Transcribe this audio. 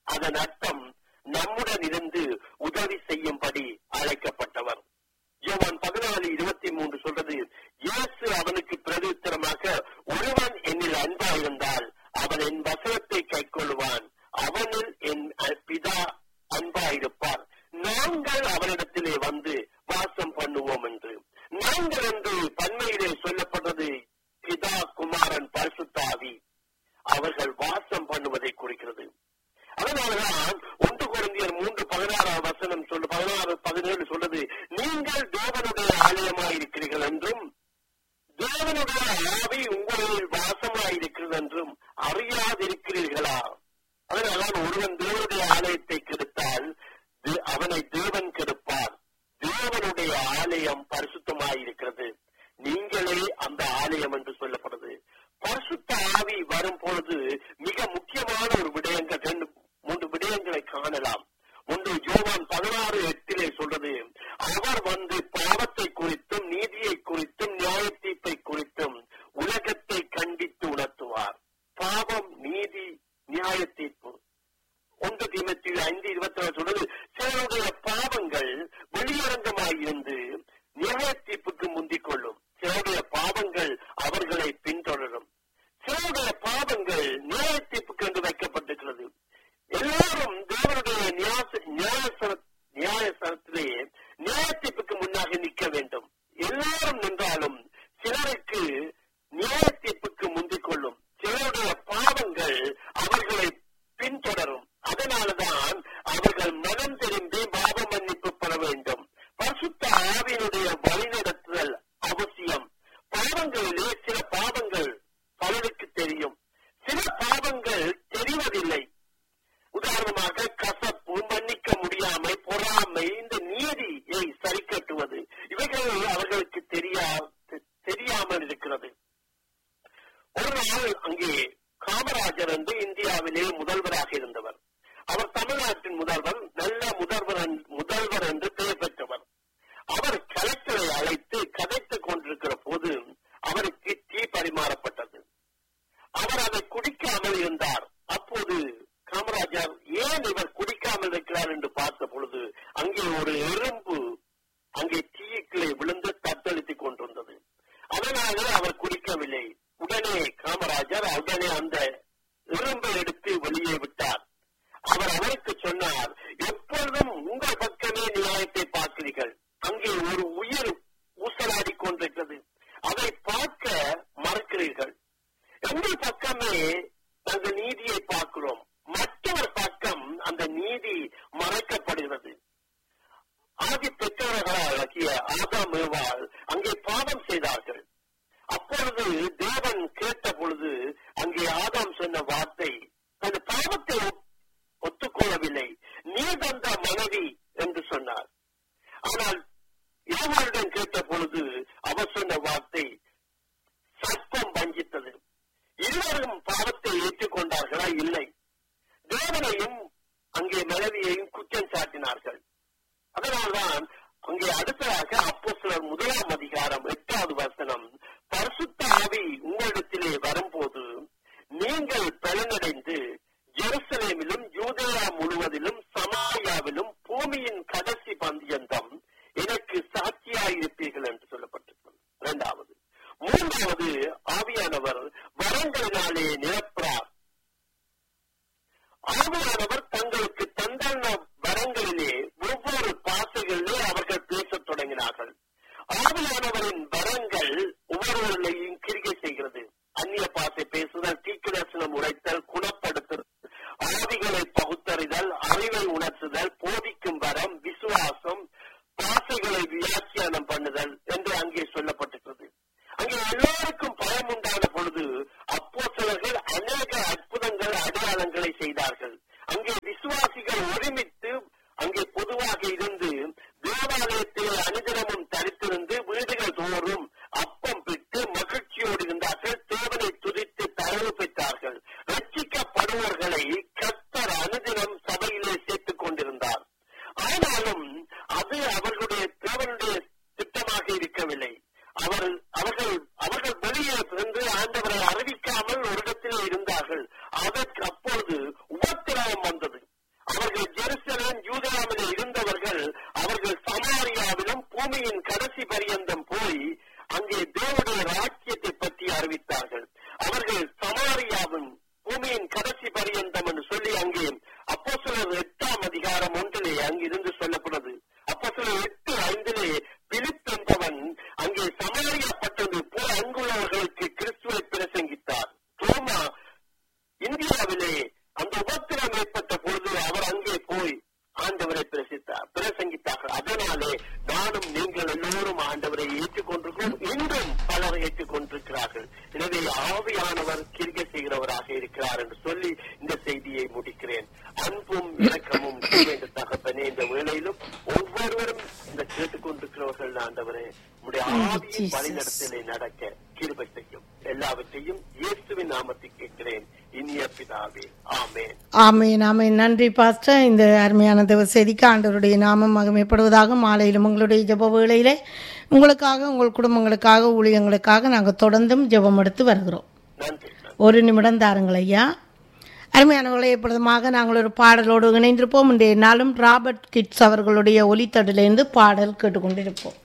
அதன் அர்த்தம் நம்முடன் இருந்து உதவி செய்யும்படி அழைக்கப்பட்டவர் யோவான் பதினாலு இருபத்தி மூன்று சொல்றது இயேசு அவனுக்கு பிரதித்திரமாக ஒருவன் என்னில் அன்பாயிருந்தால் அவன் என் வசனத்தை கைக்கொள்வான் அவனில் என் பிதா அன்பாயிருப்பார் நாங்கள் அவனிடத்திலே வந்து வாசம் பண்ணுவோம் என்று நாங்கள் என்று பன்மையிலே சொல்லப்பட்டது பிதா குமாரன் பரிசுத்தாவி அவர்கள் வாசம் பண்ணுவதை குறிக்கிறது அதனாலதான் ஒன்று குழந்தையர் மூன்று பதினாறாம் வசனம் சொல்லு பதினாறு பதினேழு சொல்றது நீங்கள் தேவனுடைய ஆலயமாயிருக்கிறீர்கள் என்றும் தேவனுடைய ஆவி உங்களில் வாசமாயிருக்கிறது என்றும் அறியாதிருக்கிறீர்களா அதனால்தான் ஒருவன் தேவனுடைய ஆலயத்தை கெடுத்தால் அவனை தேவன் கெடுப்பார் தேவனுடைய ஆலயம் பரிசுத்தமாயிருக்கிறது நீங்களே அந்த ஆலயம் என்று சொல்லப்படுது பரிசுத்த ஆவி வரும் பொழுது மிக முக்கியமான ஒரு விடயங்கள் ரெண்டு மூன்று விடயங்களை காணலாம் ஒன்று ஜோவான் பதினாறு எட்டிலே சொல்றது அவர் வந்து பாவத்தை குறித்தும் நீதியை குறித்தும் நியாய தீர்ப்பை குறித்தும் உலகத்தை கண்டித்து உணர்த்துவார் பாவம் நீதி நியாய தீர்ப்பு ஒன்று தீமத்தி ஐந்து இருபத்தி நாலு சொல்றது சிலருடைய பாவங்கள் வெளியரங்கமாயிருந்து நியாய தீர்ப்புக்கு முந்திக் கொள்ளும் சிலருடைய பாவங்கள் அவர்களை பின்தொடரும் சிலருடைய பாவங்கள் நியாய தீர்ப்புக்கு என்று வைக்கப்பட்டிருக்கிறது எல்லாரும் தேவனுடைய நியாயசனத்திலே நியாய தீர்ப்புக்கு முன்னாக நிற்க வேண்டும் எல்லாரும் நின்றாலும் சிலருக்கு நியாய தீர்ப்புக்கு முந்திக் கொள்ளும் சிலருடைய பாவங்கள் அவர்களை பின்தொடரும் அதனாலதான் அவர்கள் மனம் திரும்பி பாவ மன்னிப்பு பெற வேண்டும் பரிசுத்த ஆவியினுடைய வழிநடத்துதல் அவசியம் பாவங்களிலே சில பாவங்கள் பலருக்கு தெரியும் சில பாவங்கள் தெரிவதில்லை உதாரணமாக கசப்பு மன்னிக்க முடியாமை பொறாமை இந்த நீதியை சரி கட்டுவது இவைகள் அவர்களுக்கு தெரியா தெரியாமல் இருக்கிறது ஒரு நாள் அங்கே காமராஜர் என்று இந்தியாவிலே முதல்வராக இருந்தவர் அவர் தமிழ்நாட்டின் முதல்வர் நல்ல முதல்வர் முதல்வர் என்று பெயர் பெற்றவர் அவர் கலெக்டரை அழைத்து கதைத்துக் கொண்டிருக்கிற போது அவருக்கு டீ பரிமாறப்பட்டது அவர் அதை குடிக்காமல் இருந்தார் அப்போது காமராஜர் ஏன் இவர் குடிக்காமல் இருக்கிறார் என்று பார்த்த பொழுது அங்கே ஒரு எறும்பு அங்கே டீக்குள்ளே விழுந்து தத்தளித்துக் கொண்டிருந்தது அதனால அவர் குடிக்கவில்லை உடனே காமராஜர் உடனே அந்த எறும்பை எடுத்து வெளியே விட்டார் அவர் அவருக்கு சொன்னார் எப்பொழுதும் உங்கள் பக்கமே நியாயத்தை பார்க்கிறீர்கள் அங்கே ஒரு உயிர் ஊசலாடி கொண்டிருக்கிறது அதை பார்க்க மறக்கிறீர்கள் எங்கள் பக்கமே நாங்கள் நீதியை பார்க்கிறோம் மற்றவர் பக்கம் அந்த நீதி மறைக்கப்படுகிறது ஆதி பெற்றவர்களாகிய ஆதாம் ஏவாள் அங்கே பாவம் செய்தார்கள் அப்பொழுது தேவன் கேட்ட பொழுது அங்கே ஆதாம் சொன்ன வார்த்தை அந்த பாவத்தை ஒத்துக்கொள்ளவில்லை நீ தந்த மனைவி என்று சொன்னார் ஆனால் ஏவாளுடன் கேட்ட பொழுது அவர் சொன்ன வார்த்தை சர்ப்பம் வஞ்சித்தது இருவரும் பாவத்தை ஏற்றுக்கொண்டார்களா இல்லை தேவனையும் அங்கே மனைவியையும் குற்றம் சாட்டினார்கள் அதனால்தான் அங்கே அடுத்ததாக அப்போ சிலர் முதலாம் அதிகாரம் எட்டாவது வசனம் பரிசுத்த ஆவி உங்களிடத்திலே வரும்போது நீங்கள் பலனடைந்து ஜெருசலேமிலும் யூதேயா முழுவதிலும் சமாயாவிலும் பூமியின் கடைசி பந்தியந்தம் எனக்கு சாட்சியாயிருப்பீர்கள் என்று சொல்லப்பட்டிருக்கிறது இரண்டாவது மூன்றாவது ஆவியானவர் வரங்களினாலே நிரப்புறார் ஆவியானவர் தங்களுக்கு தந்தான வரங்களிலே ஒவ்வொரு பாசைகளிலே அவர்கள் பேசத் தொடங்கினார்கள் ஆவியானவரின் வரங்கள் ஒவ்வொருவர்களையும் கிரிகை செய்கிறது அந்நிய பாசை பேசுதல் தீக்கிரசனம் உரைத்தல் குணப்படுத்துதல் ஆவிகளை பகுத்தறிதல் அறிவை உணர்த்துதல் போதிக்கும் வரம் விசுவாசம் பாசைகளை வியாக்கியானம் பண்ணுதல் என்று அங்கே சொல்லப்பட்டிருக்கிறது அங்கே எல்லோருக்கும் பயம் உண்டான பொழுது அப்போ சிலர்கள் அநேக அற்புதங்கள் அடையாளங்களை செய்தார்கள் அங்கே விசுவாசிகள் ஒருமித்து அங்கே பொதுவாக இருந்து தேவாலயத்தில் அனுதினமும் தரித்திருந்து வீடுகள் தோறும் அப்பம் பெற்று மகிழ்ச்சியோடு இருந்தார்கள் தேவனை துதித்து தயவு பெற்றார்கள் ரட்சிக்கப்படுவர்களை கத்தர் அனுதினம் சபையிலே சேர்த்துக் கொண்டிருந்தார் ஆனாலும் அது அவர்களுடைய தேவனுடைய திட்டமாக இருக்கவில்லை அவர் அவர்கள் அவர்கள் வெளியே சென்று ஆண்டவரை அறிவிக்காமல் ஒரு இடத்திலே இருந்தார்கள் அதற்கு அப்பொழுது உபத்திரவம் வந்தது சிலர் எட்டாம் அதிகாரம் ஒன்றிலே அங்கிருந்து சொல்லப்படுது அப்போ சிலர் எட்டு ஐந்திலே பிலிப் என்பவன் அங்கே சமாளிக்கப்பட்டது போல் அங்குள்ளவர்களுக்கு கிறிஸ்துவை பிரசங்கித்தார் தோமா இந்தியாவிலே அந்த உபத்திரம் ஏற்பட்ட பொழுது அவர் அங்கே போய் ஆண்டவரை பிரசித்தார் பிரசங்கித்தார்கள் அதனாலே நானும் நீங்கள் எல்லோரும் ஆண்டவரை ஏற்றுக்கொண்டிருக்கிறோம் இன்றும் பலர் ஏற்றுக்கொண்டிருக்கிறார்கள் எனவே ஆவியானவர் கிரிக செய்கிறவராக இருக்கிறார் என்று சொல்லி இந்த செய்தியை முடிக்கிறேன் அன்பும் இரக்கமும் இந்த தகப்பனே இந்த வேளையிலும் ஒவ்வொருவரும் இந்த கேட்டுக்கொண்டிருக்கிறவர்கள் ஆண்டவரே உடைய ஆவியின் வழிநடத்தலை நடக்க கிருபை செய்யும் எல்லாவற்றையும் இயேசுவின் நாமத்தில் கேட்கிறேன் இனிய பிதாவே ஆமேன் ஆமேன் ஆமேன் நன்றி பாஸ்டர் இந்த அருமையான தேவ செய்திக்கு ஆண்டவருடைய நாமம் மகிமைப்படுவதாக மாலையிலும் உங்களுடைய ஜெப வேளையிலே உங்களுக்காக உங்கள் குடும்பங்களுக்காக ஊழியங்களுக்காக நாங்கள் தொடர்ந்தும் ஜெபம் எடுத்து வருகிறோம் நன்றி ஒரு நிமிடம் தாருங்கள் ஐயா அருமையானவர்களை எப்பொழுதுமாக நாங்கள் ஒரு பாடலோடு இணைந்திருப்போம் இன்றைய நாளும் ராபர்ட் கிட்ஸ் அவர்களுடைய ஒலித்தடிலிருந்து பாடல் கேட்டுக்கொண்டிருப்போம்